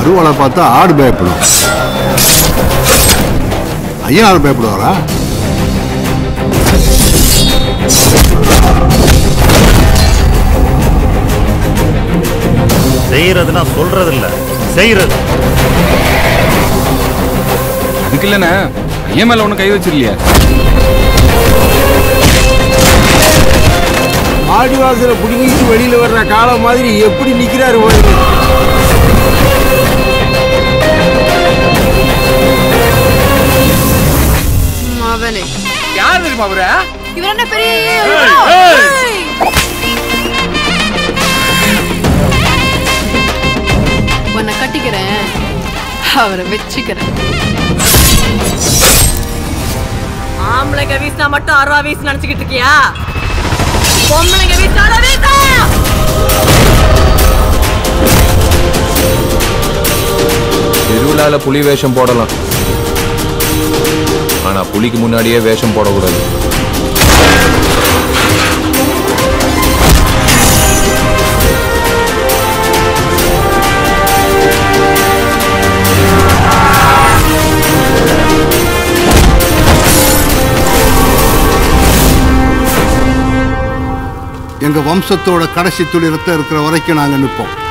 அருவாளை பார்த்தா ஆடு பயப்படும் ஐயனார் பயப்படுவாரா செய்யறதுன்னா சொல்றது இல்ல செய்யறது அதுக்கு இல்லைண்ணே ஐயன் மேல ஒன்றும் கை வச்சிருலையே ஆடி வாசல புடுங்கிட்டு வெளியில வர்ற காலம் மாதிரி எப்படி நிக்கிறாரு பாருங்க அவனே யார் தெரியுமா அவரு இவர் என்ன பெரிய ஏய்! ஏய்! உன்னை கட்டிக்கிறேன் அவரை வச்சுக்கிறேன் ஆம்பளைங்க வீசினா மட்டும் அருவா வீசி நினைச்சுக்கிட்டு இருக்கியா பொம்பளைங்க வீசினா வீசா திருவிழால புலி வேஷம் போடலாம் ஆனா புலிக்கு முன்னாடியே வேஷம் போடக்கூடாது எங்க வம்சத்தோட கடைசி துளி ரத்தம் இருக்கிற வரைக்கும் நாங்க நிற்போம்